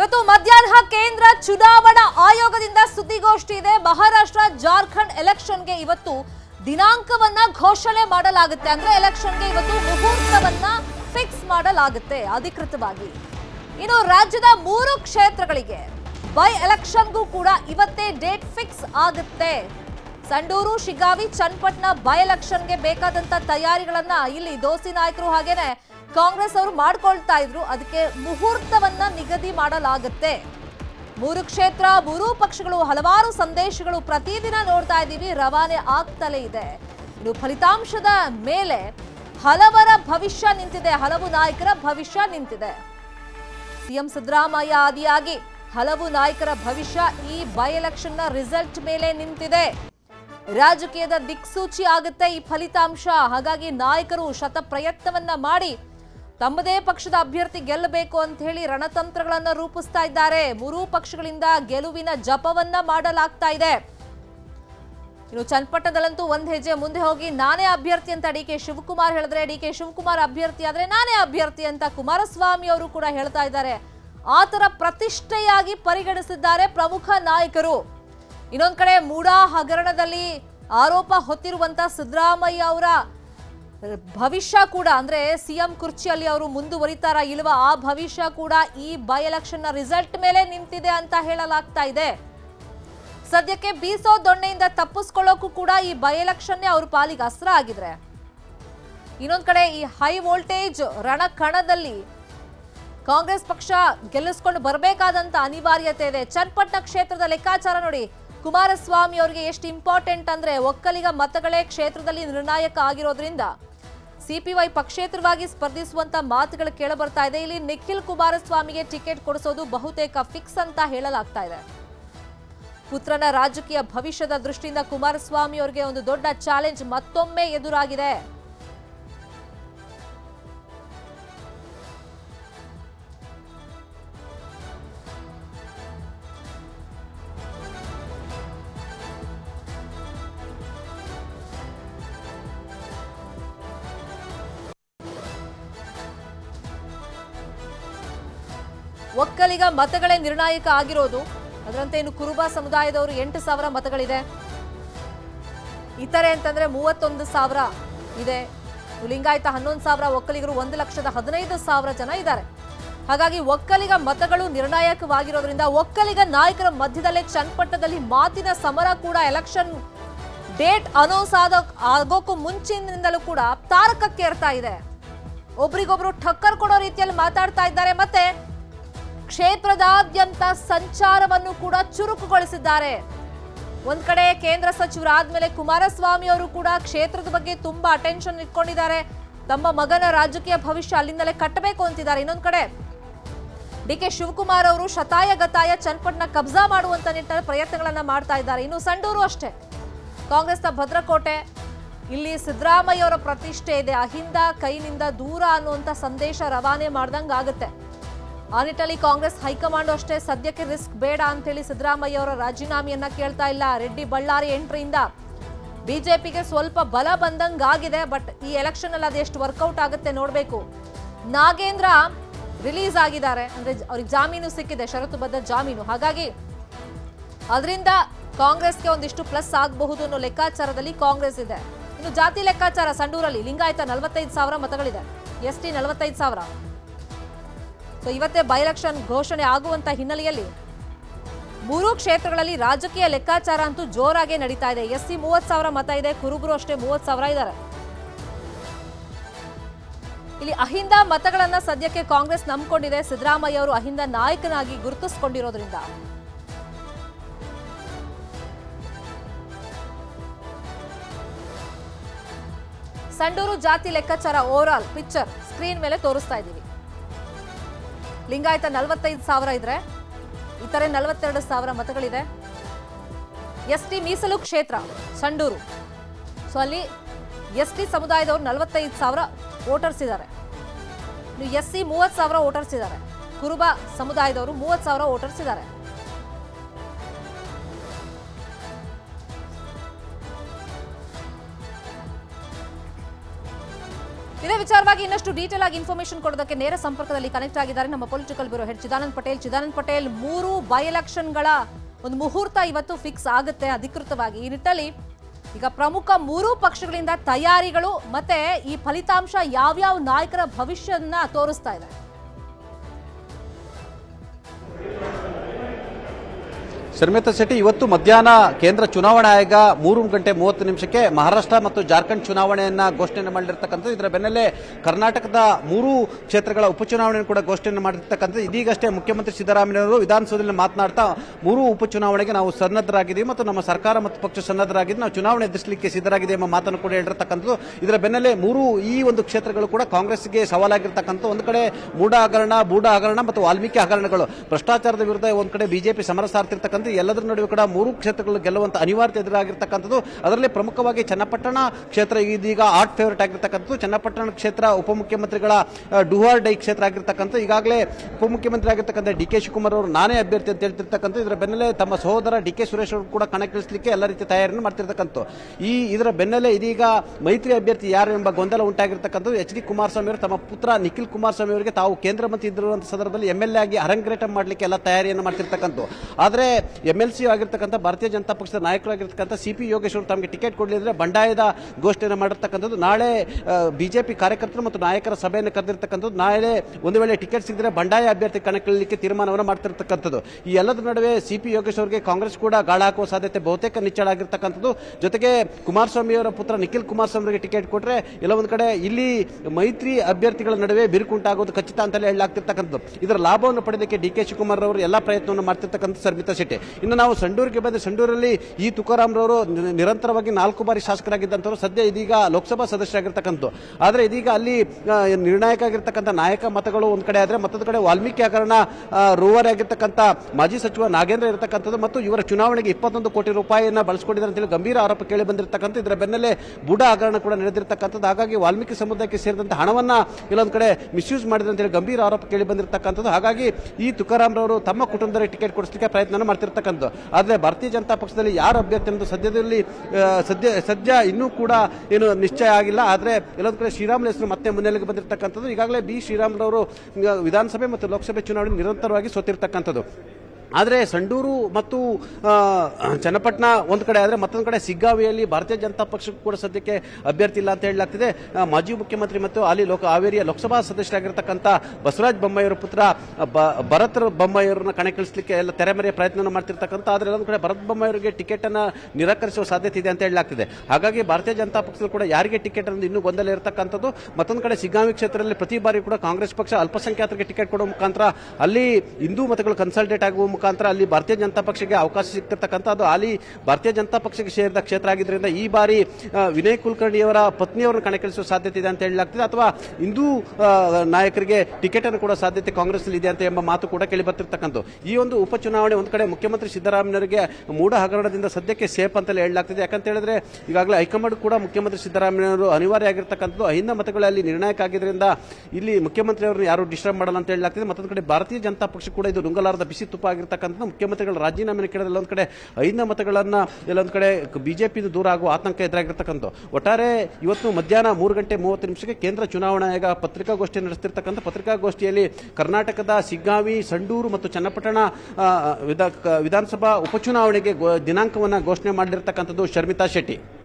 ಇವತ್ತು ಮಧ್ಯಾಹ್ನ ಕೇಂದ್ರ ಚುನಾವಣಾ ಆಯೋಗದಿಂದ ಸುದ್ದಿಗೋಷ್ಠಿ ಇದೆ ಮಹಾರಾಷ್ಟ್ರ ಜಾರ್ಖಂಡ್ ಎಲೆಕ್ಷನ್ಗೆ ಇವತ್ತು ದಿನಾಂಕವನ್ನ ಘೋಷಣೆ ಮಾಡಲಾಗುತ್ತೆ ಅಂದ್ರೆ ಎಲೆಕ್ಷನ್ಗೆ ಇವತ್ತು ಮುಹೂರ್ತವನ್ನ ಫಿಕ್ಸ್ ಮಾಡಲಾಗುತ್ತೆ ಅಧಿಕೃತವಾಗಿ ಇನ್ನು ರಾಜ್ಯದ ಮೂರು ಕ್ಷೇತ್ರಗಳಿಗೆ ಬೈ ಎಲೆಕ್ಷನ್ಗೂ ಕೂಡ ಇವತ್ತೇ ಡೇಟ್ ಫಿಕ್ಸ್ ಆಗುತ್ತೆ ಸಂಡೂರು ಶಿಗಾವಿ ಚನ್ನಪಟ್ಟಣ ಬೈ ಎಲೆಕ್ಷನ್ಗೆ ಬೇಕಾದಂತ ತಯಾರಿಗಳನ್ನ ಇಲ್ಲಿ ದೋಸ್ತಿ ನಾಯಕರು ಹಾಗೇನೆ ಕಾಂಗ್ರೆಸ್ ಅವರು ಮಾಡ್ಕೊಳ್ತಾ ಇದ್ರು ಅದಕ್ಕೆ ಮುಹೂರ್ತವನ್ನ ನಿಗದಿ ಮಾಡಲಾಗುತ್ತೆ ಮೂರು ಕ್ಷೇತ್ರ ಮೂರೂ ಪಕ್ಷಗಳು ಹಲವಾರು ಸಂದೇಶಗಳು ಪ್ರತಿದಿನ ನೋಡ್ತಾ ಇದ್ದೀವಿ ರವಾನೆ ಆಗ್ತಲೇ ಇದೆ ಇನ್ನು ಫಲಿತಾಂಶದ ಮೇಲೆ ಹಲವರ ಭವಿಷ್ಯ ನಿಂತಿದೆ ಹಲವು ನಾಯಕರ ಭವಿಷ್ಯ ನಿಂತಿದೆ ಸಿಎಂ ಸಿದ್ದರಾಮಯ್ಯ ಆದಿಯಾಗಿ ಹಲವು ನಾಯಕರ ಭವಿಷ್ಯ ಈ ಬೈ ಎಲೆಕ್ಷನ್ ನ ರಿಸಲ್ಟ್ ಮೇಲೆ ನಿಂತಿದೆ ರಾಜಕೀಯದ ದಿಕ್ಸೂಚಿ ಆಗುತ್ತೆ ಈ ಫಲಿತಾಂಶ ಹಾಗಾಗಿ ನಾಯಕರು ಶತ ಪ್ರಯತ್ನವನ್ನ ಮಾಡಿ ತಮ್ಮದೇ ಪಕ್ಷದ ಅಭ್ಯರ್ಥಿ ಗೆಲ್ಲಬೇಕು ಅಂತ ಹೇಳಿ ರಣತಂತ್ರಗಳನ್ನ ರೂಪಿಸ್ತಾ ಇದ್ದಾರೆ ಮೂರೂ ಪಕ್ಷಗಳಿಂದ ಗೆಲುವಿನ ಜಪವನ್ನ ಮಾಡಲಾಗ್ತಾ ಇದೆ ಇನ್ನು ಚನ್ನಪಟ್ಟಣದಲ್ಲಂತೂ ಒಂದ್ ಹೆಜ್ಜೆ ಮುಂದೆ ಹೋಗಿ ನಾನೇ ಅಭ್ಯರ್ಥಿ ಅಂತ ಡಿ ಕೆ ಶಿವಕುಮಾರ್ ಹೇಳಿದ್ರೆ ಡಿ ಕೆ ಶಿವಕುಮಾರ್ ಅಭ್ಯರ್ಥಿ ಆದ್ರೆ ನಾನೇ ಅಭ್ಯರ್ಥಿ ಅಂತ ಕುಮಾರಸ್ವಾಮಿ ಅವರು ಕೂಡ ಹೇಳ್ತಾ ಇದ್ದಾರೆ ಆತರ ಪ್ರತಿಷ್ಠೆಯಾಗಿ ಪರಿಗಣಿಸಿದ್ದಾರೆ ಪ್ರಮುಖ ನಾಯಕರು ಇನ್ನೊಂದ್ ಕಡೆ ಮೂಡಾ ಹಗರಣದಲ್ಲಿ ಆರೋಪ ಹೊತ್ತಿರುವಂತ ಸಿದ್ದರಾಮಯ್ಯ ಅವರ ಭವಿಷ್ಯ ಕೂಡ ಅಂದ್ರೆ ಸಿಎಂ ಕುರ್ಚಿಯಲ್ಲಿ ಅವರು ಮುಂದುವರಿತಾರ ಇಲ್ವಾ ಆ ಭವಿಷ್ಯ ಕೂಡ ಈ ಬೈ ಎಲೆಕ್ಷನ್ ನ ರಿಸಲ್ಟ್ ಮೇಲೆ ನಿಂತಿದೆ ಅಂತ ಹೇಳಲಾಗ್ತಾ ಇದೆ ಸದ್ಯಕ್ಕೆ ಬೀಸೋ ದೊಣ್ಣೆಯಿಂದ ತಪ್ಪಿಸ್ಕೊಳ್ಳೋಕು ಕೂಡ ಈ ಬೈ ಎಲೆಕ್ಷನ್ನೇ ಅವ್ರ ಪಾಲಿಗೆ ಅಸ್ತ್ರ ಆಗಿದ್ರೆ ಇನ್ನೊಂದ್ ಕಡೆ ಈ ಹೈ ವೋಲ್ಟೇಜ್ ರಣಕಣದಲ್ಲಿ ಕಾಂಗ್ರೆಸ್ ಪಕ್ಷ ಗೆಲ್ಲಿಸ್ಕೊಂಡು ಬರಬೇಕಾದಂತ ಅನಿವಾರ್ಯತೆ ಇದೆ ಚನ್ನಪಟ್ಟಣ ಕ್ಷೇತ್ರದ ಲೆಕ್ಕಾಚಾರ ನೋಡಿ ಕುಮಾರಸ್ವಾಮಿ ಅವರಿಗೆ ಎಷ್ಟು ಇಂಪಾರ್ಟೆಂಟ್ ಅಂದ್ರೆ ಒಕ್ಕಲಿಗ ಮತಗಳೇ ಕ್ಷೇತ್ರದಲ್ಲಿ ನಿರ್ಣಾಯಕ ಆಗಿರೋದ್ರಿಂದ ಸಿಪಿವೈ ಪಕ್ಷೇತರವಾಗಿ ಸ್ಪರ್ಧಿಸುವಂತ ಮಾತುಗಳು ಕೇಳಬರ್ತಾ ಇದೆ ಇಲ್ಲಿ ನಿಖಿಲ್ ಕುಮಾರಸ್ವಾಮಿಗೆ ಟಿಕೆಟ್ ಕೊಡಿಸೋದು ಬಹುತೇಕ ಫಿಕ್ಸ್ ಅಂತ ಹೇಳಲಾಗ್ತಾ ಇದೆ ಪುತ್ರನ ರಾಜಕೀಯ ಭವಿಷ್ಯದ ದೃಷ್ಟಿಯಿಂದ ಕುಮಾರಸ್ವಾಮಿ ಅವರಿಗೆ ಒಂದು ದೊಡ್ಡ ಚಾಲೆಂಜ್ ಮತ್ತೊಮ್ಮೆ ಎದುರಾಗಿದೆ ಒಕ್ಕಲಿಗ ಮತಗಳೇ ನಿರ್ಣಾಯಕ ಆಗಿರೋದು ಅದರಂತೆ ಇನ್ನು ಕುರುಬ ಸಮುದಾಯದವರು ಎಂಟು ಸಾವಿರ ಮತಗಳಿದೆ ಇತರೆ ಅಂತಂದ್ರೆ ಮೂವತ್ತೊಂದು ಸಾವಿರ ಇದೆ ಲಿಂಗಾಯತ ಹನ್ನೊಂದು ಸಾವಿರ ಒಕ್ಕಲಿಗರು ಒಂದು ಲಕ್ಷದ ಹದಿನೈದು ಸಾವಿರ ಜನ ಇದ್ದಾರೆ ಹಾಗಾಗಿ ಒಕ್ಕಲಿಗ ಮತಗಳು ನಿರ್ಣಾಯಕವಾಗಿರೋದ್ರಿಂದ ಒಕ್ಕಲಿಗ ನಾಯಕರ ಮಧ್ಯದಲ್ಲೇ ಚನ್ನಪಟ್ಟಣದಲ್ಲಿ ಮಾತಿನ ಸಮರ ಕೂಡ ಎಲೆಕ್ಷನ್ ಡೇಟ್ ಅನೌನ್ಸ್ ಆದ ಆಗೋಕ್ಕೂ ಮುಂಚಿನಿಂದಲೂ ಕೂಡ ತಾರಕಕ್ಕೇರ್ತಾ ಇದೆ ಒಬ್ರಿಗೊಬ್ರು ಟಕ್ಕರ್ ಕೊಡೋ ರೀತಿಯಲ್ಲಿ ಮಾತಾಡ್ತಾ ಇದ್ದಾರೆ ಮತ್ತೆ ಕ್ಷೇತ್ರದಾದ್ಯಂತ ಸಂಚಾರವನ್ನು ಕೂಡ ಚುರುಕುಗೊಳಿಸಿದ್ದಾರೆ ಒಂದ್ ಕಡೆ ಕೇಂದ್ರ ಸಚಿವರಾದ್ಮೇಲೆ ಕುಮಾರಸ್ವಾಮಿ ಅವರು ಕೂಡ ಕ್ಷೇತ್ರದ ಬಗ್ಗೆ ತುಂಬಾ ಅಟೆನ್ಷನ್ ಇಟ್ಕೊಂಡಿದ್ದಾರೆ ತಮ್ಮ ಮಗನ ರಾಜಕೀಯ ಭವಿಷ್ಯ ಅಲ್ಲಿಂದಲೇ ಕಟ್ಟಬೇಕು ಅಂತಿದ್ದಾರೆ ಇನ್ನೊಂದ್ ಕಡೆ ಡಿ ಕೆ ಶಿವಕುಮಾರ್ ಅವರು ಶತಾಯ ಗತಾಯ ಚನ್ನಪಟ್ಟಣ ಕಬ್ಜಾ ಮಾಡುವಂತ ನಿಟ್ಟಿನಲ್ಲಿ ಪ್ರಯತ್ನಗಳನ್ನ ಮಾಡ್ತಾ ಇದ್ದಾರೆ ಇನ್ನು ಸಂಡೂರು ಅಷ್ಟೇ ಕಾಂಗ್ರೆಸ್ನ ಭದ್ರಕೋಟೆ ಇಲ್ಲಿ ಸಿದ್ದರಾಮಯ್ಯ ಅವರ ಪ್ರತಿಷ್ಠೆ ಇದೆ ಅಹಿಂದ ಕೈನಿಂದ ದೂರ ಅನ್ನುವಂಥ ಸಂದೇಶ ರವಾನೆ ಮಾಡ್ದಂಗೆ ಆಗುತ್ತೆ ಆ ನಿಟ್ಟಲ್ಲಿ ಕಾಂಗ್ರೆಸ್ ಹೈಕಮಾಂಡ್ ಅಷ್ಟೇ ಸದ್ಯಕ್ಕೆ ರಿಸ್ಕ್ ಬೇಡ ಅಂತೇಳಿ ಸಿದ್ದರಾಮಯ್ಯ ಅವರ ರಾಜೀನಾಮೆಯನ್ನ ಕೇಳ್ತಾ ಇಲ್ಲ ರೆಡ್ಡಿ ಬಳ್ಳಾರಿ ಎಂಟ್ರಿಯಿಂದ ಬಿಜೆಪಿಗೆ ಸ್ವಲ್ಪ ಬಲ ಬಂದಂಗಾಗಿದೆ ಬಟ್ ಈ ಎಲೆಕ್ಷನ್ ಅಲ್ಲಿ ಅದೆಷ್ಟು ವರ್ಕೌಟ್ ಆಗುತ್ತೆ ನೋಡಬೇಕು ನಾಗೇಂದ್ರ ರಿಲೀಸ್ ಆಗಿದ್ದಾರೆ ಅಂದ್ರೆ ಅವ್ರಿಗೆ ಜಾಮೀನು ಸಿಕ್ಕಿದೆ ಷರತ್ತುಬದ್ಧ ಜಾಮೀನು ಹಾಗಾಗಿ ಅದರಿಂದ ಕಾಂಗ್ರೆಸ್ಗೆ ಒಂದಿಷ್ಟು ಪ್ಲಸ್ ಆಗಬಹುದು ಅನ್ನೋ ಲೆಕ್ಕಾಚಾರದಲ್ಲಿ ಕಾಂಗ್ರೆಸ್ ಇದೆ ಇನ್ನು ಜಾತಿ ಲೆಕ್ಕಾಚಾರ ಸಂಡೂರಲ್ಲಿ ಲಿಂಗಾಯತ ನಲವತ್ತೈದು ಸಾವಿರ ಮತಗಳಿದೆ ಎಸ್ ಟಿ ನಲವತ್ತೈದು ಸಾವಿರ ಸೊ ಇವತ್ತೇ ಬೈ ಎಲೆಕ್ಷನ್ ಘೋಷಣೆ ಆಗುವಂತ ಹಿನ್ನೆಲೆಯಲ್ಲಿ ಮೂರೂ ಕ್ಷೇತ್ರಗಳಲ್ಲಿ ರಾಜಕೀಯ ಲೆಕ್ಕಾಚಾರ ಅಂತೂ ಜೋರಾಗಿ ನಡೀತಾ ಇದೆ ಎಸ್ ಸಿ ಮೂವತ್ ಸಾವಿರ ಮತ ಇದೆ ಕುರುಬರು ಅಷ್ಟೇ ಮೂವತ್ ಸಾವಿರ ಇದ್ದಾರೆ ಇಲ್ಲಿ ಅಹಿಂದ ಮತಗಳನ್ನ ಸದ್ಯಕ್ಕೆ ಕಾಂಗ್ರೆಸ್ ನಂಬ್ಕೊಂಡಿದೆ ಸಿದ್ದರಾಮಯ್ಯ ಅವರು ಅಹಿಂದ ನಾಯಕನಾಗಿ ಗುರುತಿಸಿಕೊಂಡಿರೋದ್ರಿಂದ ಸಂಡೂರು ಜಾತಿ ಲೆಕ್ಕಾಚಾರ ಓವರ್ ಆಲ್ ಪಿಕ್ಚರ್ ಸ್ಕ್ರೀನ್ ಮೇಲೆ ತೋರಿಸ್ತಾ ಇದ್ದೀವಿ ಲಿಂಗಾಯತ ನಲವತ್ತೈದು ಸಾವಿರ ಇದ್ರೆ ಇತರೆ ನಲವತ್ತೆರಡು ಸಾವಿರ ಮತಗಳಿದೆ ಎಸ್ ಟಿ ಮೀಸಲು ಕ್ಷೇತ್ರ ಸಂಡೂರು ಸೊ ಅಲ್ಲಿ ಎಸ್ ಟಿ ಸಮುದಾಯದವರು ನಲವತ್ತೈದು ಸಾವಿರ ವೋಟರ್ಸ್ ಇದ್ದಾರೆ ಇನ್ನು ಎಸ್ ಸಿ ಮೂವತ್ತು ಸಾವಿರ ವೋಟರ್ಸ್ ಇದ್ದಾರೆ ಕುರುಬ ಸಮುದಾಯದವರು ಮೂವತ್ತು ಸಾವಿರ ವೋಟರ್ಸ್ ಇದ್ದಾರೆ ಇದೇ ವಿಚಾರವಾಗಿ ಇನ್ನಷ್ಟು ಡೀಟೇಲ್ ಆಗಿ ಇನ್ಫಾರ್ಮೇಶನ್ ಕೊಡೋದಕ್ಕೆ ನೇರ ಸಂಪರ್ಕದಲ್ಲಿ ಕನೆಕ್ಟ್ ಆಗಿದ್ದಾರೆ ನಮ್ಮ political bureau head Chidanand Patel Chidanand Patel ಮೂರು ಬೈ ಎಲೆಕ್ಷನ್ಗಳ ಒಂದು ಮುಹೂರ್ತ ಇವತ್ತು ಫಿಕ್ಸ್ ಆಗುತ್ತೆ ಅಧಿಕೃತವಾಗಿ ಈ ನಿಟ್ಟಲ್ಲಿ ಈಗ ಪ್ರಮುಖ ಮೂರೂ ಪಕ್ಷಗಳಿಂದ ತಯಾರಿಗಳು ಮತ್ತೆ ಈ ಫಲಿತಾಂಶ ಯಾವ್ಯಾವ ನಾಯಕರ ಭವಿಷ್ಯವನ್ನ ತೋರಿಸ್ತಾ ಇದೆ ಶರ್ಮಿತಾ ಶೆಟ್ಟಿ ಇವತ್ತು ಮಧ್ಯಾಹ್ನ ಕೇಂದ್ರ ಚುನಾವಣಾ ಆಯೋಗ ಮೂರು ಗಂಟೆ ಮೂವತ್ತು ನಿಮಿಷಕ್ಕೆ ಮಹಾರಾಷ್ಟ್ರ ಮತ್ತು ಜಾರ್ಖಂಡ್ ಚುನಾವಣೆಯನ್ನ ಘೋಷಣೆ ಮಾಡಿರ್ತಕ್ಕಂಥದ್ದು ಇದರ ಬೆನ್ನಲ್ಲೇ ಕರ್ನಾಟಕದ ಮೂರು ಕ್ಷೇತ್ರಗಳ ಉಪಚುನಾವಣೆಯನ್ನು ಕೂಡ ಘೋಷಣೆ ಮಾಡಿರ್ತಕ್ಕಂಥದ್ದು ಇದೀಗಷ್ಟೇ ಮುಖ್ಯಮಂತ್ರಿ ಸಿದ್ದರಾಮಯ್ಯವರು ವಿಧಾನಸೌಧದಲ್ಲಿ ಮಾತನಾಡ್ತಾ ಮೂರು ಉಪಚುನಾವಣೆಗೆ ನಾವು ಸನ್ನದ್ಧರಾಗಿದ್ದೀವಿ ಮತ್ತು ನಮ್ಮ ಸರ್ಕಾರ ಮತ್ತು ಪಕ್ಷ ಸನ್ನದ್ಧರಾಗಿದ್ದು ನಾವು ಚುನಾವಣೆ ಎದುರಿಸಲಿಕ್ಕೆ ಸಿದ್ಧರಾಗಿದೆ ಎಂಬ ಮಾತನ್ನು ಕೂಡ ಹೇಳಿರ್ತಕ್ಕಂಥದ್ದು ಇದರ ಬೆನ್ನಲ್ಲೇ ಮೂರು ಈ ಒಂದು ಕ್ಷೇತ್ರಗಳು ಕೂಡ ಕಾಂಗ್ರೆಸ್ಗೆ ಸವಾಲಾಗಿರ್ತಕ್ಕಂಥ ಒಂದು ಕಡೆ ಮೂಢ ಹಗರಣ ಬೂಢ ಹಗರಣ ಮತ್ತು ವಾಲ್ಮೀಕಿ ಹಗರಣಗಳು ಭ್ರಷ್ಟಾಚಾರದ ವಿರುದ್ಧ ಒಂದು ಕಡೆ ಬಿಜೆಪಿ ಸಮರ ಸಾರ್ತಿರ್ತಕ್ಕಂಥ ಎಲ್ಲದರ ನಡುವೆ ಕೂಡ ಮೂರು ಕ್ಷೇತ್ರಗಳು ಗೆಲ್ಲುವಂತ ಅನಿವಾರ್ಯತೆ ಎದುರಾಗಿರ್ತಕ್ಕಂಥದ್ದು ಅದರಲ್ಲಿ ಪ್ರಮುಖವಾಗಿ ಚನ್ನಪಟ್ಟಣ ಕ್ಷೇತ್ರ ಇದೀಗ ಆರ್ಟ್ ಫೇವರೇಟ್ ಆಗಿರ್ತಕ್ಕಂಥದ್ದು ಚನ್ನಪಟ್ಟಣ ಕ್ಷೇತ್ರ ಉಪಮುಖ್ಯಮಂತ್ರಿಗಳ ಡುಹಾರ್ ಡೈ ಕ್ಷೇತ್ರ ಆಗಿರ್ತಕ್ಕಂಥ ಈಗಾಗಲೇ ಉಪಮುಖ್ಯಮಂತ್ರಿ ಆಗಿರ್ತಕ್ಕಂಥ ಡಿ ಕೆ ಶಿವಕುಮಾರ್ ಅವರು ನಾನೇ ಅಭ್ಯರ್ಥಿ ಅಂತ ಹೇಳ್ತಿರ್ತಕ್ಕಂಥ ಇದರ ಬೆನ್ನಲ್ಲೇ ತಮ್ಮ ಸಹೋದರ ಡಿ ಕೆ ಸುರೇಶ್ ಅವರು ಕೂಡ ಕಣಕ್ಕಿಳಿಸಲಿಕ್ಕೆ ಎಲ್ಲ ರೀತಿಯ ತಯಾರಿಯನ್ನು ಮಾಡ್ತಿರ್ತಕ್ಕಂಥ ಈ ಇದರ ಬೆನ್ನಲ್ಲೇ ಇದೀಗ ಮೈತ್ರಿ ಅಭ್ಯರ್ಥಿ ಯಾರು ಎಂಬ ಗೊಂದಲ ಉಂಟಾಗಿರ್ತಕ್ಕಂಥದ್ದು ಎಚ್ ಡಿ ಕುಮಾರಸ್ವಾಮಿ ಅವರು ತಮ್ಮ ಪುತ್ರ ನಿಖಿಲ್ ಕುಮಾರಸ್ವಾಮಿ ಅವರಿಗೆ ತಾವು ಕೇಂದ್ರ ಮಂತ್ರಿ ಇದ್ದಿರುವಂತಹ ಸಂದರ್ಭದಲ್ಲಿ ಎಂ ಎಲ್ ಎ ಆಗಿ ಅರಂಗ್ರೇಟ ಮಾಡಲಿಕ್ಕೆ ಎಲ್ಲ ತಯಾರಿಯನ್ನು ಮಾಡ್ತಿರ್ತಕ್ಕಂಥ ಆದರೆ ಎಂ ಎಲ್ ಸಿ ಆಗಿರ್ತಕ್ಕಂಥ ಭಾರತೀಯ ಜನತಾ ಪಕ್ಷದ ನಾಯಕರಾಗಿರ್ತಕ್ಕಂಥ ಸಿ ಪಿ ಯೋಗೇಶ್ ಅವರು ತಮಗೆ ಟಿಕೆಟ್ ಕೊಡಲಿದ್ರೆ ಬಂಡಾಯದ ಘೋಷಣೆಯನ್ನು ಮಾಡಿರ್ತಕ್ಕಂಥದ್ದು ನಾಳೆ ಬಿಜೆಪಿ ಕಾರ್ಯಕರ್ತರು ಮತ್ತು ನಾಯಕರ ಸಭೆಯನ್ನು ಕರೆದಿರ್ತಕ್ಕಂಥದ್ದು ನಾಳೆ ಒಂದು ವೇಳೆ ಟಿಕೆಟ್ ಸಿಗದ್ರೆ ಬಂಡಾಯ ಅಭ್ಯರ್ಥಿ ಕಣಕ್ಕಿಳಿಲಿಕ್ಕೆ ತೀರ್ಮಾನವನ್ನು ಮಾಡ್ತಿರ್ತಕ್ಕಂಥದ್ದು ಈ ಎಲ್ಲದರ ನಡುವೆ ಸಿ ಪಿ ಯೋಗೇಶ್ ಅವರಿಗೆ ಕಾಂಗ್ರೆಸ್ ಕೂಡ ಗಾಳ ಹಾಕುವ ಸಾಧ್ಯತೆ ಬಹುತೇಕ ನಿಚ್ಚಳ ಆಗಿರ್ತಕ್ಕಂಥದ್ದು ಜೊತೆಗೆ ಕುಮಾರಸ್ವಾಮಿ ಅವರ ಪುತ್ರ ನಿಖಿಲ್ ಕುಮಾರಸ್ವಾಮಿ ಅವರಿಗೆ ಟಿಕೆಟ್ ಕೊಟ್ಟರೆ ಎಲ್ಲ ಒಂದು ಕಡೆ ಇಲ್ಲಿ ಮೈತ್ರಿ ಅಭ್ಯರ್ಥಿಗಳ ನಡುವೆ ಬಿರುಕುಂಟಾಗೋದು ಖಚಿತ ಅಂತಲೇ ಹೇಳಲಾಗ್ತಿರ್ತಕ್ಕಂಥದ್ದು ಇದರ ಲಾಭವನ್ನು ಪಡೆದಕ್ಕೆ ಡಿ ಕೆ ಶಿವಕುಮಾರ್ ಅವರು ಎಲ್ಲ ಪ್ರಯತ್ನವನ್ನು ಮಾಡ್ತಿರ್ತಕ್ಕಂಥ ಸರ್ಮಿತಾ ಶೆಟ್ಟಿ ಇನ್ನು ನಾವು ಸಂಡೂರಿಗೆ ಬಂದ ಸಂಡೂರಲ್ಲಿ ಈ ತುಕಾರಾಮ್ ರವರು ನಿ- ನಿರಂತರವಾಗಿ ನಾಲ್ಕು ಬಾರಿ ಶಾಸಕರಾಗಿದ್ದಂಥವ್ರು ಸದ್ಯ ಇದೀಗ ಲೋಕಸಭಾ ಸದಸ್ಯರಾಗಿರ್ತಕ್ಕಂಥ ಆದರೆ ಇದೀಗ ಅಲ್ಲಿ ಆ, ನಿರ್ಣಾಯಕ ಆಗಿರ್ತಕ್ಕಂಥ ನಾಯಕ ಮತಗಳು ಒಂದ್ ಕಡೆ ಆದ್ರೆ ಮತ್ತೊಂದು ಕಡೆ ವಾಲ್ಮೀಕಿ ಹಗರಣ ಆ, ರೂವಾರಿ ಆಗಿರ್ತಕ್ಕಂಥ ಮಾಜಿ ಸಚಿವ ನಾಗೇಂದ್ರ ಇರತಕ್ಕಂಥದ್ದು ಮತ್ತು ಇವರ ಚುನಾವಣೆಗೆ ಇಪ್ಪತ್ತೊಂದು ಕೋಟಿ ರೂಪಾಯಿಯನ್ನ ಬಳಸಿಕೊಂಡಿದ್ದಾರೆ ಅಂತೇಳಿ ಗಂಭೀರ ಆರೋಪ ಕೇಳಿ ಬಂದಿರತಕ್ಕಂಥ ಇದರ ಬೆನ್ನಲ್ಲೇ ಬುಡ ಹಗರಣ ಕೂಡ ನಡೆದಿರ್ತಕ್ಕಂಥದ್ದು ಹಾಗಾಗಿ ವಾಲ್ಮೀಕಿ ಸಮುದಾಯಕ್ಕೆ ಸೇರಿದಂತ ಹಣವನ್ನ ಇಲ್ಲೊಂದು ಕಡೆ ಮಿಸ್ಯೂಸ್ ಮಾಡಿದ್ರೆ ಅಂತೇಳಿ ಗಂಭೀರ ಆರೋಪ ಕೇಳಿ ಬಂದಿರತಕ್ಕಂಥದ್ದು ಹಾಗಾಗಿ ಈ ತುಕಾರಾಮ್ ರವರು ತಮ್ಮ ಕುಟುಂಬದವರಿಗೆ ಟಿಕೆಟ್ ಕೊಡಿಸಲಿಕ್ಕೆ ಪ್ರಯತ್ನ ಮಾಡ್ತಿರ್ತಕ್ಕಂಥದ್ದು ಆದರೆ ಭಾರತೀಯ ಜನತಾ ಪಕ್ಷದಲ್ಲಿ ಯಾರು ಅಭ್ಯರ್ಥಿ ಅನ್ನೋದು ಸದ್ಯದಲ್ಲಿ ಆ, ಸದ್ಯ ಸದ್ಯ ಇನ್ನೂ ಕೂಡ ಏನು ನಿಶ್ಚಯ ಆಗಿಲ್ಲ ಆದರೆ ಎಲ್ಲೊಂದು ಕಡೆ ಶ್ರೀರಾಮುಲು ಹೆಸರು ಮತ್ತೆ ಮುನ್ನೆಲೆಗೆ ಬಂದಿರತಕ್ಕಂಥದ್ದು ಈಗಾಗಲೇ ಬಿ ಶ್ರೀರಾಮುಲವರು ಆ, ವಿಧಾನಸಭೆ ಮತ್ತು ಲೋಕಸಭೆ ಚುನಾವಣೆ ನಿರಂತರವಾಗಿ ಸೋತಿರ್ತಕ್ಕಂಥದ್ದು ಆದರೆ ಸಂಡೂರು ಮತ್ತು ಆ, ಚನ್ನಪಟ್ಟಣ ಒಂದು ಕಡೆ ಆದರೆ ಮತ್ತೊಂದು ಕಡೆ ಸಿಗ್ಗಾವಿಯಲ್ಲಿ ಭಾರತೀಯ ಜನತಾ ಪಕ್ಷಕ್ಕೂ ಕೂಡ ಸದ್ಯಕ್ಕೆ ಅಭ್ಯರ್ಥಿ ಇಲ್ಲ ಅಂತ ಹೇಳಲಾಗ್ತಿದೆ ಆ, ಮಾಜಿ ಮುಖ್ಯಮಂತ್ರಿ ಮತ್ತು ಅಲ್ಲಿ ಲೋಕ ಹಾವೇರಿಯ ಲೋಕಸಭಾ ಸದಸ್ಯರಾಗಿರ್ತಕ್ಕಂಥ ಬಸವರಾಜ ಬೊಮ್ಮಾಯಿಯವರ ಪುತ್ರ ಬ- ಭರತ್ ಬೊಮ್ಮಾಯಿಯವರನ್ನ ಕಣಕ್ಕಿಳಿಸಲಿಕ್ಕೆ ಎಲ್ಲ ತೆರೆಮರೆಯ ಪ್ರಯತ್ನ ಮಾಡ್ತಿರ್ತಕ್ಕಂಥ ಆದರೆ ಎಲ್ಲೊಂದು ಕಡೆ ಭರತ್ ಬೊಮ್ಮಾಯಿಯವರಿಗೆ ಟಿಕೆಟ್ ಅನ್ನ ನಿರಾಕರಿಸುವ ಸಾಧ್ಯತೆ ಇದೆ ಅಂತ ಹೇಳಲಾಗ್ತಿದೆ ಹಾಗಾಗಿ ಭಾರತೀಯ ಜನತಾ ಪಕ್ಷದಲ್ಲಿ ಕೂಡ ಯಾರಿಗೆ ಟಿಕೆಟ್ ಅನ್ನೋದು ಇನ್ನೂ ಗೊಂದಲ ಇರತಕ್ಕಂಥದ್ದು ಮತ್ತೊಂದು ಕಡೆ ಸಿಗ್ಗಾವಿ ಕ್ಷೇತ್ರದಲ್ಲಿ ಪ್ರತಿ ಬಾರಿ ಕೂಡ ಕಾಂಗ್ರೆಸ್ ಪಕ್ಷ ಅಲ್ಪಸಂಖ್ಯಾತರಿಗೆ ಟಿಕೆಟ್ ಕೊಡುವ ಮುಖಾಂತರ ಅಲ್ಲಿ ಹಿಂದೂ ಮತಗಳು ಕನ್ಸಲ್ಟೇಟ್ ಆಗುವ ಮುಖಾಂತರ ಅಲ್ಲಿ ಭಾರತೀಯ ಜನತಾ ಪಕ್ಷಕ್ಕೆ ಅವಕಾಶ ಸಿಗ್ತಿರ್ತಕ್ಕಂಥದ್ದು ಅಲ್ಲಿ ಭಾರತೀಯ ಜನತಾ ಪಕ್ಷಕ್ಕೆ ಸೇರಿದ ಕ್ಷೇತ್ರ ಆಗಿದ್ದರಿಂದ ಈ ಬಾರಿ ಆ, ವಿನಯ್ ಕುಲಕರ್ಣಿಯವರ ಪತ್ನಿಯವರನ್ನು ಕಣಕ್ಕಿಳಿಸುವ ಸಾಧ್ಯತೆ ಇದೆ ಅಂತ ಹೇಳಲಾಗ್ತಿದೆ ಅಥವಾ ಹಿಂದೂ ಆ, ನಾಯಕರಿಗೆ ಟಿಕೆಟ್ ಅನ್ನು ಕೂಡ ಸಾಧ್ಯತೆ ಕಾಂಗ್ರೆಸ್ ಇದೆ ಅಂತ ಎಂಬ ಮಾತು ಕೂಡ ಕೇಳಿ ಬರ್ತಿರ್ತಕ್ಕಂಥದ್ದು ಈ ಒಂದು ಉಪಚುನಾವಣೆ ಒಂದು ಕಡೆ ಮುಖ್ಯಮಂತ್ರಿ ಸಿದ್ದರಾಮಯ್ಯರಿಗೆ ಮೂಢ ಹಗರಣದಿಂದ ಸದ್ಯಕ್ಕೆ ಸೇಫ್ ಅಂತಲೇ ಹೇಳಲಾಗ್ತಿದೆ ಯಾಕಂತ ಹೇಳಿದ್ರೆ ಈಗಾಗಲೇ ಹೈಕಮಾಂಡ್ ಕೂಡ ಮುಖ್ಯಮಂತ್ರಿ ಸಿದ್ದರಾಮಯ್ಯವರು ಅನಿವಾರ್ಯ ಆಗಿರ್ತಕ್ಕಂಥದ್ದು ಅಹಿಂದ ಮತಗಳಲ್ಲಿ ನಿರ್ಣಾಯಕ ಆಗಿದ್ದರಿಂದ ಇಲ್ಲಿ ಮುಖ್ಯಮಂತ್ರಿ ಅವರನ್ನು ಯಾರು ಡಿಸ್ಟರ್ಬ್ ಮಾಡಲ್ಲ ಅಂತ ಹೇಳಲಾಗ್ತಿದೆ ಮತ್ತೊಂದು ಕಡೆ ಭಾರತೀಯ ಜನತಾ ಪಕ್ಷ ಕೂಡ ಇದು ನುಂಗಲಾರದ ಬಿಸಿ ತುಪ್ಪ ಆಗಿರ್ತಕ್ಕಂಥ ಮುಖ್ಯಮಂತ್ರಿಗಳ ರಾಜೀನಾಮೆ ಕೇಳಿದ್ರೆ ಎಲ್ಲೊಂದು ಕಡೆ ಐನ ಮತಗಳನ್ನ ಎಲ್ಲೊಂದು ಕಡೆ ಬಿಜೆಪಿ ದೂರ ಆಗುವ ಆತಂಕ ಎದುರಾಗಿರ್ತಕ್ಕಂಥ ಒಟ್ಟಾರೆ ಇವತ್ತು ಮಧ್ಯಾಹ್ನ ಮೂರು ಗಂಟೆ ಮೂವತ್ತು ನಿಮಿಷಕ್ಕೆ ಕೇಂದ್ರ ಚುನಾವಣಾ ಆಯೋಗ ಪತ್ರಿಕಾಗೋಷ್ಠಿ ನಡೆಸ್ತಿರ್ತಕ್ಕಂಥ ಪತ್ರಿಕಾಗೋಷ್ಠಿಯಲ್ಲಿ ಕರ್ನಾಟಕದ ಸಿಗ್ಗಾವಿ ಸಂಡೂರು ಮತ್ತು ಚನ್ನಪಟ್ಟಣ ಆ, ವಿಧಾ- ವಿಧಾನಸಭಾ ಉಪಚುನಾವಣೆಗೆ ಗೋ- ದಿನಾಂಕವನ್ನ ಘೋಷಣೆ ಮಾಡಿರ್ತಕ್ಕಂಥದ್ದು ಶರ್ಮಿತಾ ಶೆಟ್ಟಿ